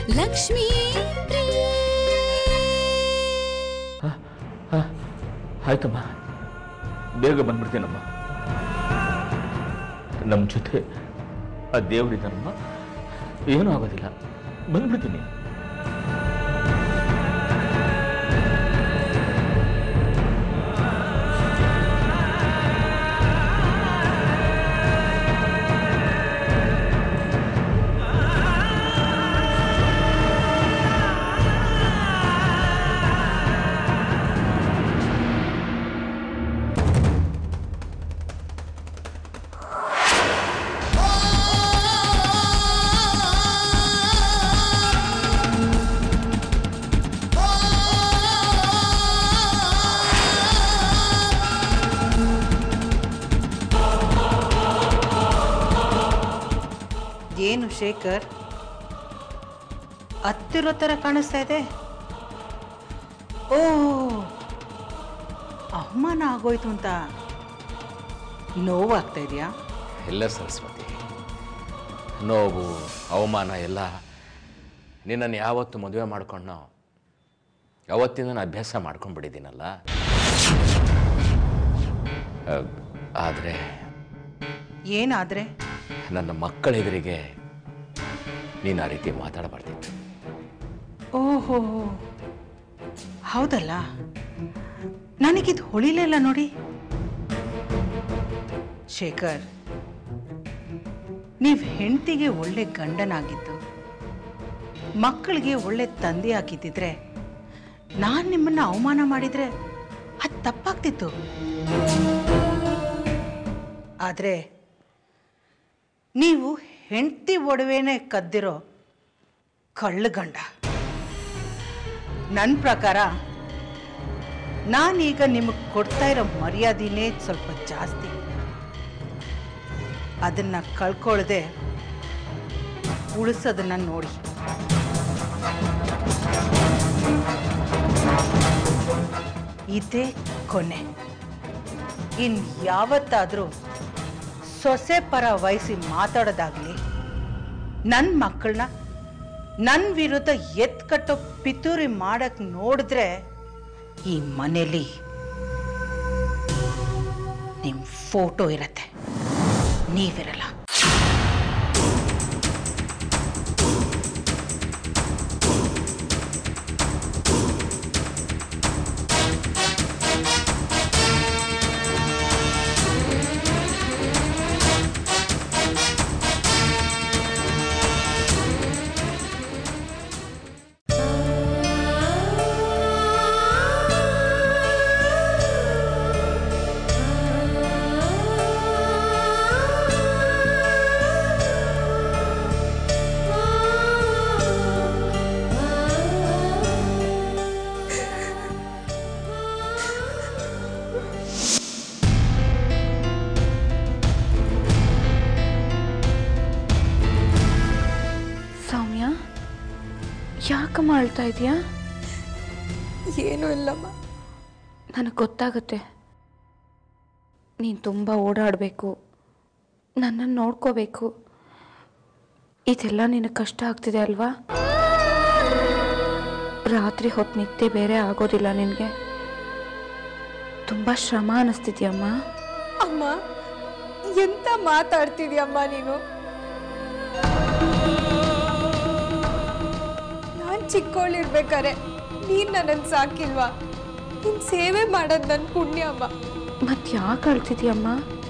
ಲಕ್ಷ್ಮೀ ಪ್ರಿಯೆ ಆಯ್ತಮ್ಮ ಬೇಗ ಬಂದ್ಬಿಡ್ತೀನಮ್ಮ ನಮ್ಮ ಜೊತೆ ಆ ದೇವರಿದ್ದಾನಮ್ಮ ಏನೂ ಆಗೋದಿಲ್ಲ ಬಂದ್ಬಿಡ್ತೀನಿ ಏನು ಶೇಖರ್ ಹತ್ತಿರೋ ಥರ ಕಾಣಿಸ್ತಾ ಇದೆ ಓ ಅವಮಾನ ಆಗೋಯ್ತು ಅಂತ ನೋವಾಗ್ತಾ ಇದೆಯಾ ಇಲ್ಲ ಸರಸ್ವತಿ ನೋವು ಅವಮಾನ ಎಲ್ಲ ನಿನ್ನನ್ನು ಯಾವತ್ತು ಮದುವೆ ಮಾಡ್ಕೊಂಡೋ ಅವತ್ತಿಂದ ನಾನು ಅಭ್ಯಾಸ ಮಾಡ್ಕೊಂಡ್ಬಿಟ್ಟಿದ್ದೀನಲ್ಲ ಆದರೆ ಏನಾದರೆ ನನ್ನ ಮಕ್ಕಳ ಎದುರಿಗೆ ನೀನು ಆ ರೀತಿ ಮಾತಾಡಬಾರ್ದಿತ್ತು ಓಹೋ ಹೌದಲ್ಲ ನನಗಿದು ಹೊಳಿಲಿಲ್ಲ ನೋಡಿ ಶೇಖರ್ ನೀವು ಹೆಂಡತಿಗೆ ಒಳ್ಳೆ ಗಂಡನಾಗಿದ್ದು ಮಕ್ಕಳಿಗೆ ಒಳ್ಳೆ ತಂದೆ ಆಗಿದ್ದಿದ್ರೆ ನಾನು ನಿಮ್ಮನ್ನ ಅವಮಾನ ಮಾಡಿದ್ರೆ ಅದು ತಪ್ಪಾಗ್ತಿತ್ತು ಆದರೆ ನೀವು ಹೆಂಡತಿ ಒಡವೆನೇ ಕದ್ದಿರೋ ಕಳ್ಳಗಂಡ ನನ್ನ ಪ್ರಕಾರ ನಾನೀಗ ನಿಮಗೆ ಕೊಡ್ತಾ ಇರೋ ಮರ್ಯಾದೆನೇ ಸ್ವಲ್ಪ ಜಾಸ್ತಿ ಅದನ್ನ ಕಳ್ಕೊಳ್ಳದೆ ಉಳಿಸೋದನ್ನ ನೋಡಿ ಇದೇ ಕೊನೆ ಇನ್ ಯಾವತ್ತಾದರೂ ಸೊಸೆ ಪರ ವಹಿಸಿ ಮಾತಾಡೋದಾಗ್ಲಿ ನನ್ನ ಮಕ್ಕಳನ್ನ ನನ್ನ ವಿರುದ್ಧ ಎತ್ ಕಟ್ಟೋ ಪಿತೂರಿ ಮಾಡಕ್ ನೋಡಿದ್ರೆ ಈ ಮನೇಲಿ ನಿಮ್ ಫೋಟೋ ಇರತ್ತೆ ನೀವಿರಲ್ಲ ಸೌಮ್ಯ ಯಾಕಮ್ಮ ಅಳ್ತಾ ಇದೆಯಾ ಏನೂ ಇಲ್ಲಮ್ಮ ನನಗೆ ಗೊತ್ತಾಗುತ್ತೆ ನೀನು ತುಂಬ ಓಡಾಡಬೇಕು ನನ್ನನ್ನು ನೋಡ್ಕೋಬೇಕು ಇದೆಲ್ಲ ನಿನಗೆ ಕಷ್ಟ ಆಗ್ತಿದೆ ಅಲ್ವಾ ರಾತ್ರಿ ಹೊತ್ತು ನಿದ್ದೆ ಬೇರೆ ಆಗೋದಿಲ್ಲ ನಿನಗೆ ತುಂಬ ಶ್ರಮ ಅನ್ನಿಸ್ತಿದ್ಯಮ್ಮ ಅಮ್ಮ ಎಂತ ಮಾತಾಡ್ತಿದ್ಯಮ್ಮ ನೀನು ನಾನ್ ಚಿಕ್ಕವಳಿರ್ಬೇಕಾರೆ ನೀನ್ ನನ್ನನ್ನು ಸಾಕಿಲ್ವಾ ನಿನ್ ಸೇವೆ ಮಾಡೋದು ನನ್ನ ಪುಣ್ಯ ಅಮ್ಮ ಮತ್ತೆ ಯಾಕೆ ಅಳ್ತಿದ್ಯಮ್ಮ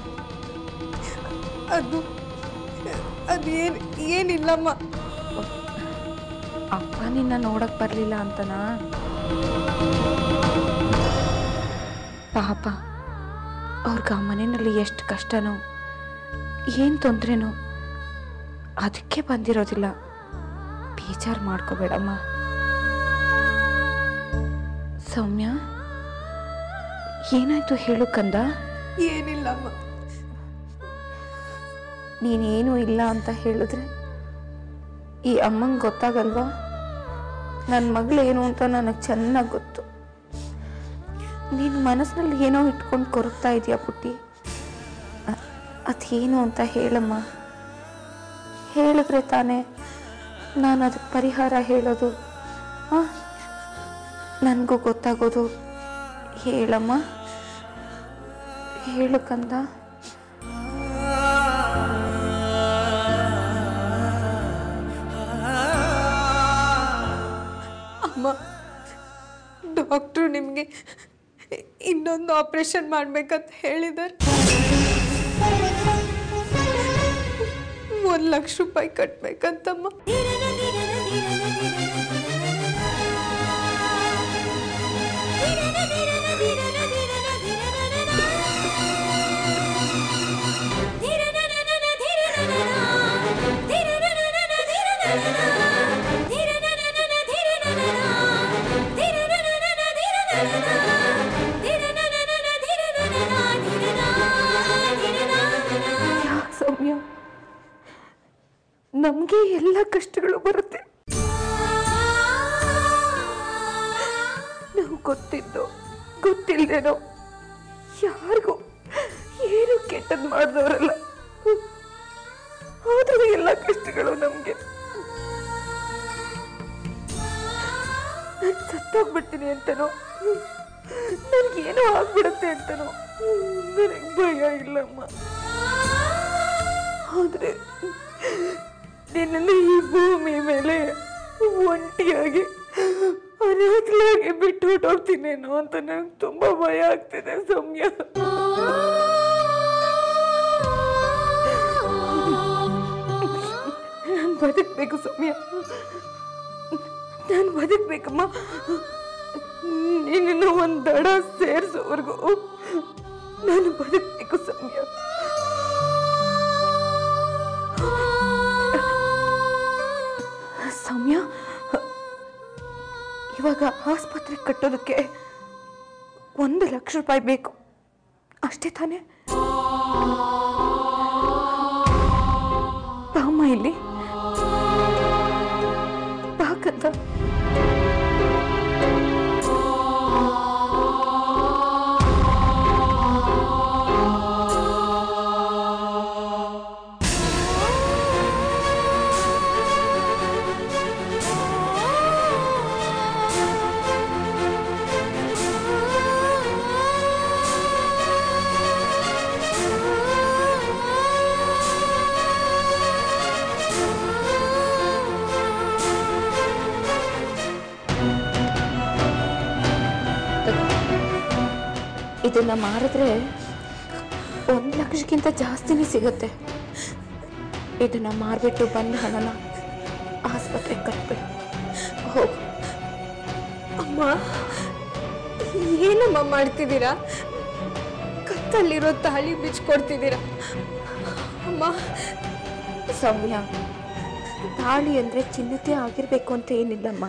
ಅದು ಅದೇನ್ ಏನಿಲ್ಲಮ್ಮ ಅಪ್ಪ ನಿನ್ನ ನೋಡಕ್ ಬರಲಿಲ್ಲ ಅಂತನಾ ಪಾಪ ಅವ್ರಿಗೆ ಆ ಮನೆಯಲ್ಲಿ ಎಷ್ಟು ಕಷ್ಟನೋ ಏನು ತೊಂದರೆನೋ ಅದಕ್ಕೆ ಬಂದಿರೋದಿಲ್ಲ ಬೇಜಾರು ಮಾಡ್ಕೋಬೇಡಮ್ಮ ಸೌಮ್ಯ ಏನಾಯ್ತು ಹೇಳು ಕಂದ ಏನಿಲ್ಲಮ್ಮ ನೀನೇನು ಇಲ್ಲ ಅಂತ ಹೇಳಿದ್ರೆ ಈ ಅಮ್ಮಂಗೆ ಗೊತ್ತಾಗಲ್ವಾ ನನ್ನ ಮಗಳು ಏನು ಅಂತ ನನಗೆ ಚೆನ್ನಾಗಿ ಗೊತ್ತು ನಿನ್ನ ಮನಸ್ಸಿನಲ್ಲಿ ಏನೋ ಇಟ್ಕೊಂಡು ಕೊರಗ್ತಾ ಇದೆಯಾ ಪುಟ್ಟಿ ಅ- ಅದೇನು ಅಂತ ಹೇಳಮ್ಮ ಹೇಳಿದ್ರೆ ತಾನೇ ನಾನು ಅದಕ್ಕೆ ಪರಿಹಾರ ಹೇಳೋದು ಹಾಂ ನನಗೂ ಗೊತ್ತಾಗೋದು ಹೇಳಮ್ಮ ಹೇಳು ಕಂದ ಅಮ್ಮ ಡಾಕ್ಟ್ರು ನಿಮಗೆ ಇನ್ನೊಂದು ಆಪರೇಷನ್ ಮಾಡ್ಬೇಕಂತ ಹೇಳಿದ್ದಾರೆ ಒಂದು ಲಕ್ಷ ರೂಪಾಯಿ ಕಟ್ಬೇಕಂತಮ್ಮ ಯಾಕೆ ಸೌಮ್ಯ ನಮಗೆ ಎಲ್ಲ ಕಷ್ಟಗಳು ಬರುತ್ತೆ ನಾವು ಗೊತ್ತಿದ್ದೋ ಗೊತ್ತಿಲ್ಲದೇನೋ ಯಾರಿಗೂ ಏನು ಕೆಟ್ಟದ್ದು ಮಾಡಿದವರಲ್ಲ ಆದರೂ ಎಲ್ಲ ಕಷ್ಟಗಳು ನಮಗೆ ನಾನು ಸತ್ತೋಗ್ಬಿಡ್ತೀನಿ ಅಂತನೋ ನನಗೇನೋ ಆಗ್ಬಿಡುತ್ತೆ ಅಂತನೋ ನನಗೆ ಭಯ ಇಲ್ಲಮ್ಮ ಆದ್ರೆ ನಿನ್ನನ್ನು ಈ ಭೂಮಿ ಮೇಲೆ ಒಂಟಿಯಾಗಿ ಅನಾಥಲಾಗಿ ಬಿಟ್ಟು ಹೊಟ್ಟೋಗ್ತೀನೇನೋ ಅಂತ ನಂಗೆ ತುಂಬಾ ಭಯ ಆಗ್ತಿದೆ ಸೌಮ್ಯ ನಾನು ಬದುಕಬೇಕು ಸೌಮ್ಯ ನಾನು ಬದುಕಬೇಕಮ್ಮ ನಿನ್ನನ್ನು ಒಂದು ದಡ ಸೇರಿಸೋವರೆಗೂ ನಾನು ಬದುಕಬೇಕು ಸೌಮ್ಯ ಸೌಮ್ಯ ಇವಾಗ ಆಸ್ಪತ್ರೆ ಕಟ್ಟೋದಕ್ಕೆ ಒಂದು ಲಕ್ಷ ರೂಪಾಯಿ ಬೇಕು ಅಷ್ಟೇ ತಾನೇ ಬಾಮ್ಮ ಇಲ್ಲಿ ಬಾಕಂತ ಇದನ್ನ ಮಾರಿದ್ರೆ ಒಂದು ಲಕ್ಷಕ್ಕಿಂತ ಜಾಸ್ತಿನೇ ಸಿಗುತ್ತೆ ಇದನ್ನ ಮಾರ್ಬಿಟ್ಟು ಬಂದ ಹಣನ ಆಸ್ಪತ್ರೆಗೆ ಕಟ್ಬಿಡು ಹೋಗು ಅಮ್ಮ ಏನಮ್ಮ ಮಾಡ್ತಿದ್ದೀರಾ ಕತ್ತಲ್ಲಿರೋ ತಾಳಿ ಬಿಚ್ಕೊಡ್ತಿದ್ದೀರಾ ಅಮ್ಮ ಸೌಮ್ಯ ತಾಳಿ ಅಂದ್ರೆ ಚಿನ್ನತೆ ಆಗಿರ್ಬೇಕು ಅಂತ ಏನಿಲ್ಲಮ್ಮ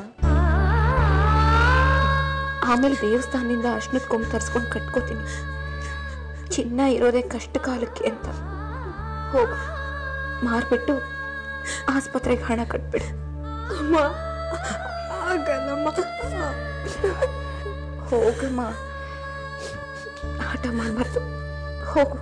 ಆಮೇಲೆ ದೇವಸ್ಥಾನದಿಂದ ಅರ್ಶನದ ಕೊಂಬು ತರಿಸ್ಕೊಂಡು ಕಟ್ಕೋತೀನಿ ಚಿನ್ನ ಇರೋದೇ ಕಷ್ಟ ಕಾಲಕ್ಕೆ ಅಂತ ಹೋಗು ಮಾರ್ಬಿಟ್ಟು ಆಸ್ಪತ್ರೆಗೆ ಹಣ ಕಟ್ಬಿಡು ಅಮ್ಮ ಆಗಲ್ಲಮ್ಮ ಹೋಗಮ್ಮ ಆಟ ಮಾಡಬಾರ್ದು ಹೋಗು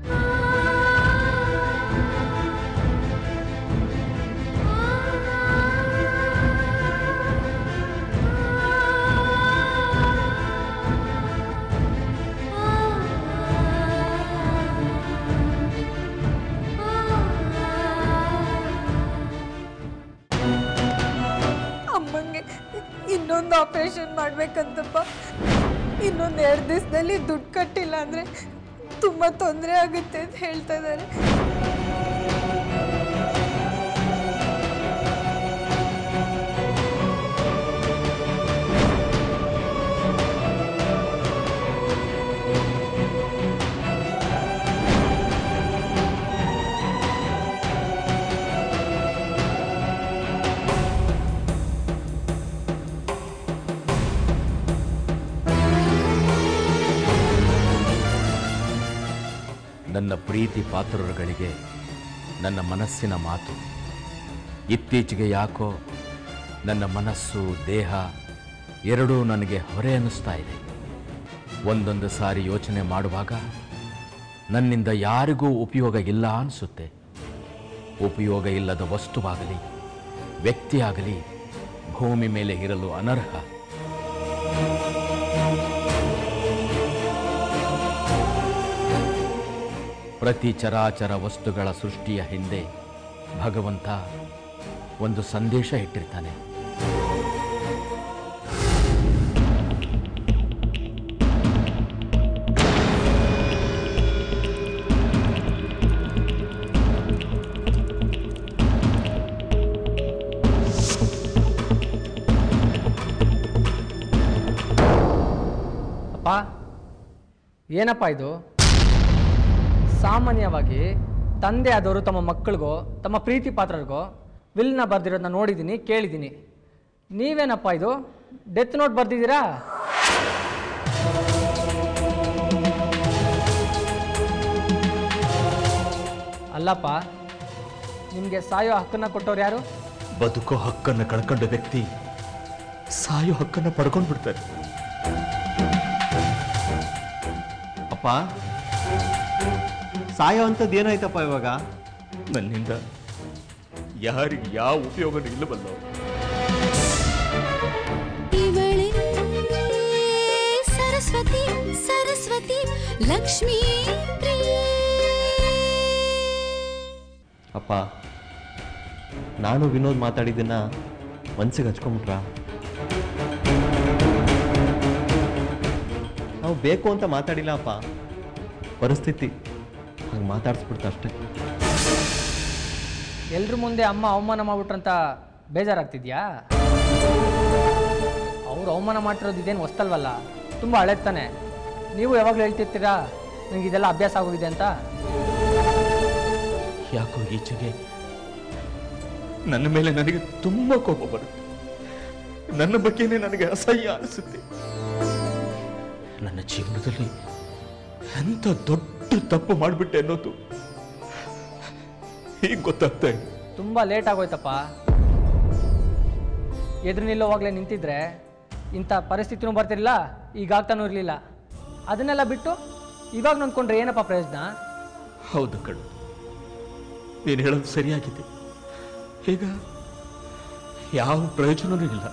ಅಮ್ಮಂಗೆ ಇನ್ನೊಂದು ಆಪರೇಷನ್ ಮಾಡ್ಬೇಕಂತಪ್ಪ ಇನ್ನೊಂದು ಎರಡು ದಿವಸದಲ್ಲಿ ದುಡ್ಡು ಕಟ್ಟಿಲ್ಲ ಅಂದ್ರೆ ತುಂಬಾ ತೊಂದರೆ ಆಗುತ್ತೆ ಅಂತ ಹೇಳ್ತಾ ಇದ್ದಾರೆ ನನ್ನ ಪ್ರೀತಿ ಪಾತ್ರರುಗಳಿಗೆ ನನ್ನ ಮನಸ್ಸಿನ ಮಾತು ಇತ್ತೀಚೆಗೆ ಯಾಕೋ ನನ್ನ ಮನಸ್ಸು ದೇಹ ಎರಡೂ ನನಗೆ ಹೊರೆ ಅನ್ನಿಸ್ತಾ ಇದೆ ಒಂದೊಂದು ಸಾರಿ ಯೋಚನೆ ಮಾಡುವಾಗ ನನ್ನಿಂದ ಯಾರಿಗೂ ಉಪಯೋಗ ಇಲ್ಲ ಅನಿಸುತ್ತೆ ಉಪಯೋಗ ಇಲ್ಲದ ವಸ್ತುವಾಗಲಿ ವ್ಯಕ್ತಿಯಾಗಲಿ ಭೂಮಿ ಮೇಲೆ ಇರಲು ಅನರ್ಹ ಪ್ರತಿ ಚರಾಚರ ವಸ್ತುಗಳ ಸೃಷ್ಟಿಯ ಹಿಂದೆ ಭಗವಂತ ಒಂದು ಸಂದೇಶ ಇಟ್ಟಿರ್ತಾನೆ ಅಪ್ಪ ಏನಪ್ಪ ಇದು ಸಾಮಾನ್ಯವಾಗಿ ತಂದೆ ಆದವರು ತಮ್ಮ ಮಕ್ಕಳಿಗೋ ತಮ್ಮ ಪ್ರೀತಿ ಪಾತ್ರರಿಗೋ ವಿಲ್ನ ಬರ್ದಿರೋದನ್ನ ನೋಡಿದ್ದೀನಿ ಕೇಳಿದ್ದೀನಿ ನೀವೇನಪ್ಪ ಇದು ಡೆತ್ ನೋಟ್ ಬರ್ದಿದ್ದೀರಾ ಅಲ್ಲಪ್ಪ ನಿಮಗೆ ಸಾಯೋ ಹಕ್ಕನ್ನು ಕೊಟ್ಟವ್ರು ಯಾರು ಬದುಕೋ ಹಕ್ಕನ್ನು ಕಳ್ಕೊಂಡ ವ್ಯಕ್ತಿ ಸಾಯೋ ಹಕ್ಕನ್ನು ಪಡ್ಕೊಂಡು ಬಿಡ್ತಾರೆ ಅಪ್ಪ ಸಾಯೋ ಅಂಥದ್ದು ಏನಾಯ್ತಪ್ಪ ಇವಾಗ ನನ್ನಿಂದ ಯಾರಿಗೆ ಯಾವ ಉಪಯೋಗನೂ ಇಲ್ಲವಲ್ಲ ಇವಳೇ ಸರಸ್ವತಿ ಸರಸ್ವತಿ ಲಕ್ಷ್ಮೀ ಪ್ರಿಯೆ ಅಪ್ಪ ನಾನು ವಿನೋದ್ ಮಾತಾಡಿದ್ದನ್ನ ಮನ್ಸಿಗೆ ಹಚ್ಕೊಂಬಿಟ್ರಾ ನಾವು ಬೇಕು ಅಂತ ಮಾತಾಡಿಲ್ಲ ಅಪ್ಪ ಪರಿಸ್ಥಿತಿ ಹಂಗೆ ಮಾತಾಡಿಸ್ಬಿಡ್ತು ಅಷ್ಟೇ ಎಲ್ರ ಮುಂದೆ ಅಮ್ಮ ಅವಮಾನ ಮಾಡ್ಬಿಟ್ರಂತ ಬೇಜಾರಾಗ್ತಿದ್ಯಾ ಅವ್ರು ಅವಮಾನ ಮಾಡ್ತಿರೋದು ಇದೇನು ಹೊಸ್ತಲ್ವಲ್ಲ ತುಂಬ ಹಳೆತಾನೆ ನೀವು ಯಾವಾಗಲೂ ಹೇಳ್ತಿರ್ತೀರಾ ನನಗೆ ಇದೆಲ್ಲ ಅಭ್ಯಾಸ ಆಗೋಗಿದೆ ಅಂತ ಯಾಕೋ ಈಚೆಗೆ ನನ್ನ ಮೇಲೆ ನನಗೆ ತುಂಬಾ ಕೋಪ ಬರುತ್ತೆ ನನ್ನ ಬಗ್ಗೆನೇ ನನಗೆ ಅಸಹ್ಯ ಅನಿಸುತ್ತೆ ನನ್ನ ಜೀವನದಲ್ಲಿ ಎಂತ ದೊಡ್ಡ ತಪ್ಪು ಮಾಡಿಬಿಟ್ಟೆ ಅನ್ನೋದು ಈಗ ಗೊತ್ತಾಗ್ತಾ ಇದೆ ತುಂಬ ಲೇಟ್ ಆಗೋಯ್ತಪ್ಪ ಎದುರು ನಿಲ್ಲೋವಾಗಲೇ ನಿಂತಿದ್ರೆ ಇಂಥ ಪರಿಸ್ಥಿತಿನೂ ಬರ್ತಿರಲಿಲ್ಲ ಈಗ ಆಗ್ತಾನೂ ಇರಲಿಲ್ಲ ಅದನ್ನೆಲ್ಲ ಬಿಟ್ಟು ಇವಾಗ ನೊಂದ್ಕೊಂಡ್ರೆ ಏನಪ್ಪ ಪ್ರಯೋಜನ ಹೌದು ಕಣು ನೀನು ಹೇಳೋದು ಸರಿಯಾಗಿದೆ ಈಗ ಯಾವ ಪ್ರಯೋಜನವೂ ಇಲ್ಲ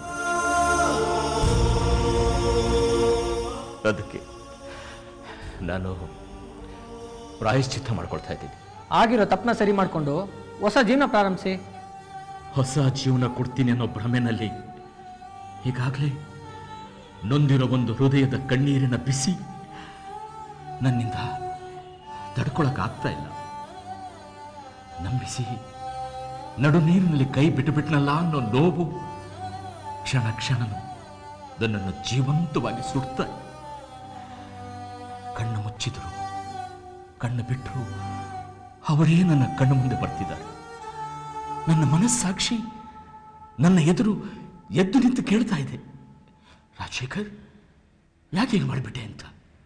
ಅದಕ್ಕೆ ನಾನು ಪ್ರಾಯಶ್ಚಿತ್ತ ಮಾಡ್ಕೊಳ್ತಾ ಇದ್ದೀನಿ ಆಗಿರೋ ತಪ್ಪನ್ನ ಸರಿ ಮಾಡಿಕೊಂಡು ಹೊಸ ಜೀವನ ಪ್ರಾರಂಭಿಸಿ ಹೊಸ ಜೀವನ ಕೊಡ್ತೀನಿ ಅನ್ನೋ ಭ್ರಮೆನಲ್ಲಿ ಈಗಾಗಲೇ ನೊಂದಿರೋ ಒಂದು ಹೃದಯದ ಕಣ್ಣೀರಿನ ಬಿಸಿ ನನ್ನಿಂದ ತಡ್ಕೊಳಕ್ಕಾಗ್ತಾ ಇಲ್ಲ ನಂಬಿಸಿ ನಡು ನೀರಿನಲ್ಲಿ ಕೈ ಬಿಟ್ಟು ಬಿಟ್ನಲ್ಲ ಅನ್ನೋ ನೋವು ಕ್ಷಣ ಕ್ಷಣನು ನನ್ನನ್ನು ಜೀವಂತವಾಗಿ ಸುಡ್ತಾ ಇದೆ ಕಣ್ಣು ಮುಚ್ಚಿದರು ಕಣ್ಣು ಬಿಟ್ಟರು ಅವರೇ ನನ್ನ ಕಣ್ಣು ಮುಂದೆ ಬರ್ತಿದ್ದಾರೆ ನನ್ನ ಮನಸ್ಸಾಕ್ಷಿ ನನ್ನ ಎದುರು ಎದ್ದು ನಿಂತು ಕೇಳ್ತಾ ಇದೆ ರಾಜಶೇಖರ್ ಯಾಕೆ ಹೀಗೆ ಮಾಡಿಬಿಟ್ಟೆ ಅಂತ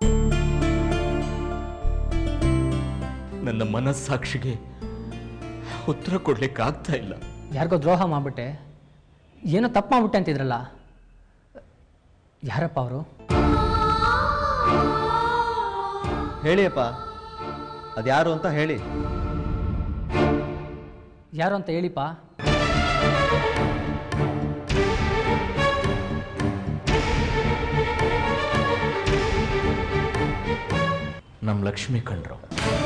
ನನ್ನ ಮನಸ್ಸಾಕ್ಷಿಗೆ ಉತ್ತರ ಕೊಡ್ಲಿಕ್ಕೆ ಆಗ್ತಾ ಇಲ್ಲ ಯಾರಿಗೋ ದ್ರೋಹ ಮಾಡ್ಬಿಟ್ಟೆ ಏನೋ ತಪ್ಪು ಮಾಡ್ಬಿಟ್ಟೆ ಅಂತಿದ್ರಲ್ಲ ಯಾರಪ್ಪ ಅವರು ಹೇಳಿ ಅಪ್ಪ ಅದ್ಯಾರು ಅಂತ ಹೇಳಿ ಯಾರು ಅಂತ ಹೇಳಿಪ್ಪ ನಮ್ಮ ಲಕ್ಷ್ಮಿ ಕಂಡ್ರು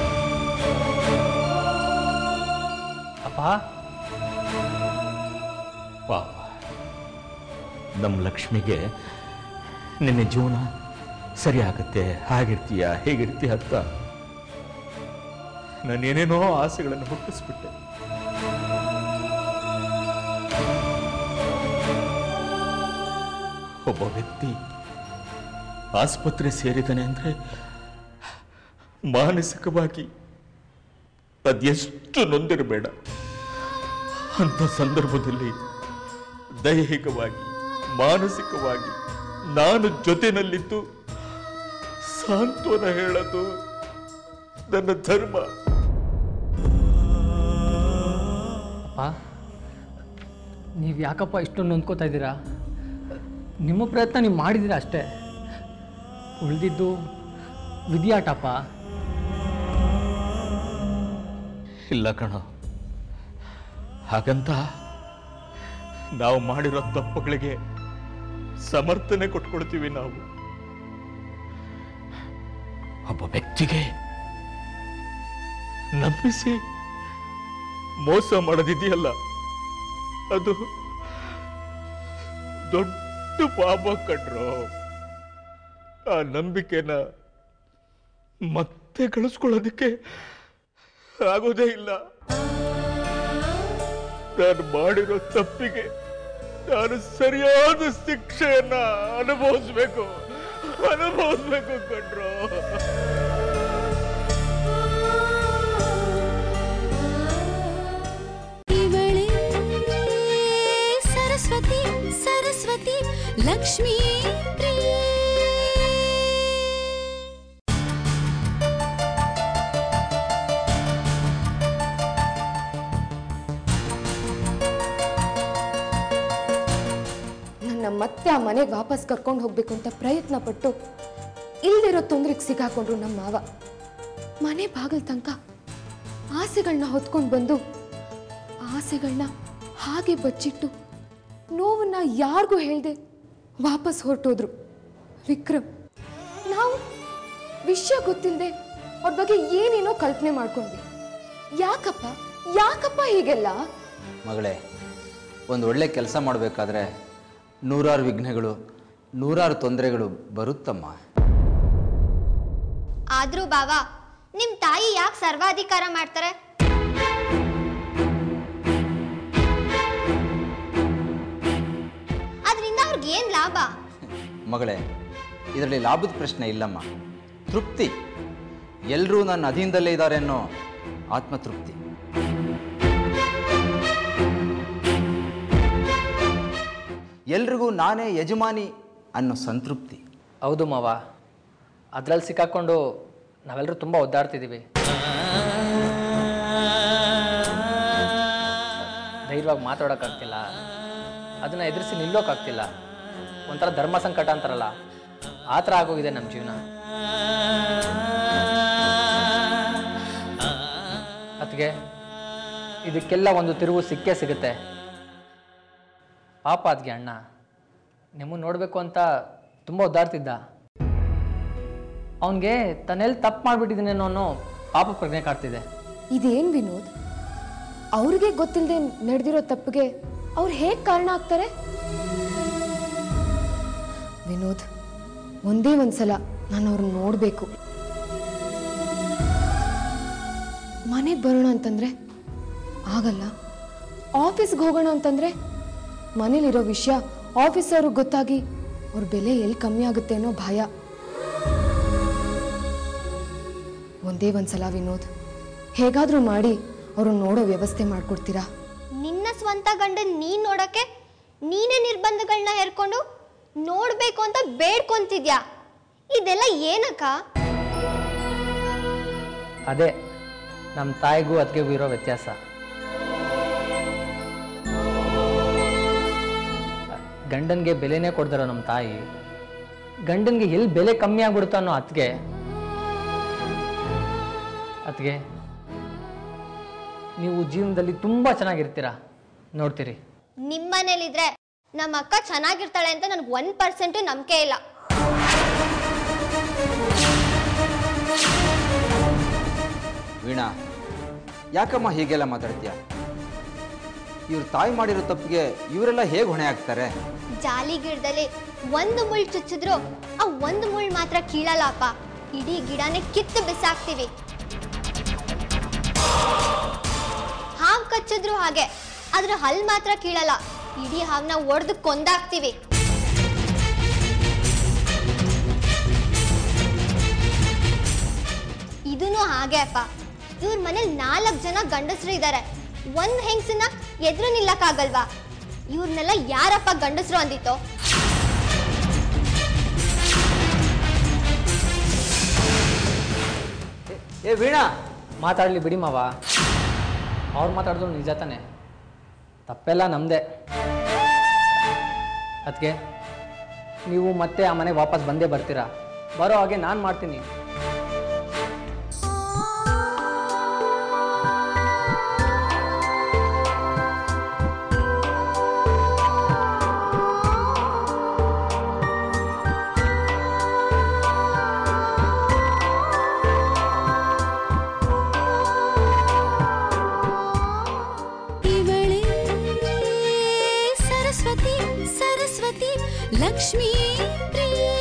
ಅಪ್ಪ ಪಾಪ ನಮ್ಮ ಲಕ್ಷ್ಮಿಗೆ ನಿನ್ನೆ ಜೀವನ ಸರಿ ಆಗುತ್ತೆ ಹಾಗಿರ್ತೀಯ ಹೇಗಿರ್ತೀಯ ಅಂತ ನಾನೇನೇನೋ ಆಸೆಗಳನ್ನು ಹುಟ್ಟಿಸ್ಬಿಟ್ಟೆ ಒಬ್ಬ ವ್ಯಕ್ತಿ ಆಸ್ಪತ್ರೆ ಸೇರಿದ್ದಾನೆ ಅಂದ್ರೆ ಮಾನಸಿಕವಾಗಿ ಅದೆಷ್ಟು ನೊಂದಿರಬೇಡ ಅಂತ ಸಂದರ್ಭದಲ್ಲಿ ದೈಹಿಕವಾಗಿ ಮಾನಸಿಕವಾಗಿ ನಾನು ಜೊತೆನಲ್ಲಿದ್ದು ಸಾಂತ್ವನ ಹೇಳೋದು ನನ್ನ ಧರ್ಮ ಅಪ್ಪ ನೀವು ಯಾಕಪ್ಪ ಇಷ್ಟೊಂದು ನೊಂದ್ಕೋತಾ ಇದ್ದೀರಾ ನಿಮ್ಮ ಪ್ರಯತ್ನ ನೀವು ಮಾಡಿದ್ದೀರಾ ಅಷ್ಟೇ ಉಳಿದಿದ್ದು ವಿಧಿಯಾಟಪ್ಪ ಇಲ್ಲ ಕಣ ಹಾಗಂತ ನಾವು ಮಾಡಿರೋ ತಪ್ಪುಗಳಿಗೆ ಸಮರ್ಥನೆ ಕೊಟ್ಕೊಳ್ತೀವಿ ನಾವು ಒಬ್ಬ ವ್ಯಕ್ತಿಗೆ ನಂಬಿಸಿ ಮೋಸ ಮಾಡೋದಿದೆಯಲ್ಲ ಅದು ದೊಡ್ಡ ಪಾಪ ಕಟ್ರು ಆ ನಂಬಿಕೆನ ಮತ್ತೆ ಗಳಿಸ್ಕೊಳ್ಳೋದಕ್ಕೆ ಆಗೋದೇ ಇಲ್ಲ ನಾನು ಮಾಡಿರೋ ತಪ್ಪಿಗೆ ನಾನು ಸರಿಯಾದ ಶಿಕ್ಷೆಯನ್ನ ಅನುಭವಿಸ್ಬೇಕು ಅನುಭವಿಸ್ಬೇಕು ಕಣ್ರು ಇವಳೇ ಸರಸ್ವತಿ ಸರಸ್ವತಿ ಲಕ್ಷ್ಮೀ ಪ್ರಿಯೆ ನನ್ನ ಮತ್ತೆ ಆ ಮನೆಗೆ ವಾಪಸ್ ಕರ್ಕೊಂಡು ಹೋಗ್ಬೇಕು ಅಂತ ಪ್ರಯತ್ನ ಪಟ್ಟು ಇಲ್ದಿರೋ ತೊಂದರೆಗೆ ಸಿಗಾಕೊಂಡ್ರು ನಮ್ಮ ಮಾವ ಮನೆ ಬಾಗಿಲು ತನಕ ಆಸೆಗಳನ್ನ ಹೊತ್ಕೊಂಡು ಬಂದು ಆಸೆಗಳನ್ನ ಹಾಗೆ ಬಚ್ಚಿಟ್ಟು ನೋವನ್ನ ಯಾರಿಗೂ ಹೇಳ್ದೆ ವಾಪಸ್ ಹೊರಟೋದ್ರು ವಿಕ್ರಮ್ ನಾವು ವಿಷಯ ಗೊತ್ತಿಲ್ಲದೆ ಅವ್ರ ಬಗ್ಗೆ ಏನೇನೋ ಕಲ್ಪನೆ ಮಾಡ್ಕೊಂಡ್ವಿ ಯಾಕಪ್ಪ ಯಾಕಪ್ಪ ಹೀಗೆಲ್ಲ ಮಗಳೇ ಒಂದು ಒಳ್ಳೆ ಕೆಲಸ ಮಾಡಬೇಕಾದ್ರೆ ನೂರಾರು ವಿಘ್ನಗಳು ನೂರಾರು ತೊಂದರೆಗಳು ಬರುತ್ತಮ್ಮ ಆದ್ರೂ ಬಾವಾ ನಿಮ್ ತಾಯಿ ಯಾಕೆ ಸರ್ವಾಧಿಕಾರ ಮಾಡ್ತಾರೆ ಅದರಿಂದ ಅವ್ರಿಗೆ ಏನ್ ಲಾಭ ಮಗಳೇ ಇದರಲ್ಲಿ ಲಾಭದ ಪ್ರಶ್ನೆ ಇಲ್ಲಮ್ಮ ತೃಪ್ತಿ ಎಲ್ಲರೂ ನನ್ನ ಅಧೀನದಲ್ಲೇ ಇದ್ದಾರೆ ಅನ್ನೋ ಆತ್ಮತೃಪ್ತಿ ಎಲ್ರಿಗೂ ನಾನೇ ಯಜಮಾನಿ ಅನ್ನೋ ಸಂತೃಪ್ತಿ ಹೌದು ಮಾವ ಅದ್ರಲ್ಲಿ ಸಿಕ್ಕಾಕೊಂಡು ನಾವೆಲ್ಲರೂ ತುಂಬ ಒದ್ದಾಡ್ತಿದ್ದೀವಿ ಧೈರ್ಯವಾಗಿ ಮಾತಾಡೋಕ್ಕಾಗ್ತಿಲ್ಲ ಅದನ್ನು ಎದುರಿಸಿ ನಿಲ್ಲೋಕ್ಕಾಗ್ತಿಲ್ಲ ಒಂಥರ ಧರ್ಮ ಸಂಕಟ ಅಂತಾರಲ್ಲ ಆ ಥರ ಆಗೋಗಿದೆ ನಮ್ಮ ಜೀವನ ಅದಕ್ಕೆ ಇದಕ್ಕೆಲ್ಲ ಒಂದು ತಿರುವು ಸಿಕ್ಕೇ ಸಿಗುತ್ತೆ ಪಾಪ ಅದ್ಗೆ ಅಣ್ಣ ನಿಮ್ಮನ್ನು ನೋಡಬೇಕು ಅಂತ ತುಂಬ ಒದ್ದಾಡ್ತಿದ್ದ ಅವನಿಗೆ ತನ್ನೆಲ್ಲಿ ತಪ್ಪು ಮಾಡಿಬಿಟ್ಟಿದ್ದೀನೇನೋ ಅನ್ನೋ ಪಾಪ ಪ್ರಜ್ಞೆ ಕಾಡ್ತಿದೆ ಇದೇನ್ ವಿನೋದ್ ಅವ್ರಿಗೆ ಗೊತ್ತಿಲ್ಲದೆ ನಡೆದಿರೋ ತಪ್ಪಿಗೆ ಅವ್ರು ಹೇಗೆ ಕಾರಣ ಆಗ್ತಾರೆ ವಿನೋದ್ ಒಂದೇ ಒಂದ್ಸಲ ನಾನು ಅವ್ರನ್ನ ನೋಡಬೇಕು ಮನೆಗೆ ಬರೋಣ ಅಂತಂದ್ರೆ ಆಗಲ್ಲ ಆಫೀಸ್ಗೆ ಹೋಗೋಣ ಅಂತಂದ್ರೆ ಮನೇಲಿರೋ ವಿಷಯ ಆಫೀಸ್ ಅವ್ರಿಗೆ ಗೊತ್ತಾಗಿ ಅವ್ರ ಬೆಲೆ ಎಲ್ಲಿ ಕಮ್ಮಿ ಆಗುತ್ತೆ ಅನ್ನೋ ಭಯ ಒಂದೇ ಒಂದ್ಸಲ ವಿನೋದ್ ಹೇಗಾದ್ರೂ ಮಾಡಿ ಅವ್ರನ್ನ ನೋಡೋ ವ್ಯವಸ್ಥೆ ಮಾಡ್ಕೊಡ್ತೀರಾ ನಿನ್ನ ಸ್ವಂತ ಗಂಡನ್ ನೀನ್ ನೋಡಕ್ಕೆ ನೀನೇ ನಿರ್ಬಂಧಗಳನ್ನ ಹೇರ್ಕೊಂಡು ನೋಡ್ಬೇಕು ಅಂತ ಬೇಡ್ಕೊಂತಿದ್ಯಾ ಇದೆಲ್ಲ ಏನಕ್ಕ ಅದೇ ನಮ್ಮ ತಾಯಿಗೂ ಅದಕ್ಕೆಗೂ ಇರೋ ವ್ಯತ್ಯಾಸ ಗಂಡನಿಗೆ ಬೆಲೆನೇ ಕೊಡ್ದಾರ ನಮ್ಮ ತಾಯಿ ಗಂಡನಿಗೆ ಎಲ್ಲಿ ಬೆಲೆ ಕಮ್ಮಿ ಆಗ್ಬಿಡುತ್ತೋ ಅನ್ನೋ ಅತ್ತಿಗೆ ಅತ್ತಿಗೆ ನೀವು ಜೀವನದಲ್ಲಿ ತುಂಬ ಚೆನ್ನಾಗಿರ್ತೀರಾ ನೋಡ್ತೀರಿ ನಿಮ್ಮನೇಲಿದ್ರೆ ನಮ್ಮ ಅಕ್ಕ ಚೆನ್ನಾಗಿರ್ತಾಳೆ ಅಂತ ನನಗೆ ಒನ್ ಪರ್ಸೆಂಟು ನಂಬಿಕೆ ಇಲ್ಲ ವೀಣಾ ಯಾಕಮ್ಮ ಹೀಗೆಲ್ಲ ಮಾತಾಡ್ತೀಯ ಇವ್ರ ತಾಯಿ ಮಾಡಿರೋ ತಪ್ಪಿಗೆ ಇವರೆಲ್ಲ ಹೇಗೆ ಹೊಣೆ ಆಗ್ತಾರೆ ಜಾಲಿ ಗಿಡದಲ್ಲಿ ಒಂದು ಮುಳ್ಳು ಚುಚ್ಚಿದ್ರು ಆ ಒಂದು ಮುಳ್ಳು ಮಾತ್ರ ಕೀಳಲ್ಲಪ್ಪ ಇಡೀ ಗಿಡನೇ ಕಿತ್ತು ಬಿಸಾಕ್ತಿವಿ ಹಾವು ಕಚ್ಚಿದ್ರು ಹಾಗೆ ಅದ್ರ ಹಲ್ ಮಾತ್ರ ಕೀಳಲ್ಲ ಇಡೀ ಹಾವನ್ನ ಒಡೆದು ಕೊಂದಾಕ್ತಿವಿ ಇದನ್ನು ಹಾಗೆ ಅಪ್ಪ ಇವ್ರ ಮನೇಲಿ ನಾಲ್ಕು ಜನ ಗಂಡಸರು ಇದ್ದಾರೆ ಒಂದ್ ಹೆಂಗಸನ್ನ ಎದುರು ನಿಲ್ಲಕ್ಕಾಗಲ್ವಾ ಇವ್ರನ್ನೆಲ್ಲ ಯಾರಪ್ಪ ಗಂಡಸರು ಅಂದಿತ್ತು ಏ ವೀಣಾ ಮಾತಾಡಲಿ ಬಿಡಿ ಮಾವ ಅವ್ರು ಮಾತಾಡಿದ್ರು ನಿಜ ತಾನೆ ತಪ್ಪೆಲ್ಲ ನಮ್ಮದೇ ಅದಕ್ಕೆ ನೀವು ಮತ್ತೆ ಆ ಮನೆಗೆ ವಾಪಸ್ ಬಂದೇ ಬರ್ತೀರಾ ಬರೋ ಹಾಗೆ ನಾನು ಮಾಡ್ತೀನಿ ಸರಸ್ವತಿ ಲಕ್ಷ್ಮೀ ಪ್ರಿಯೆ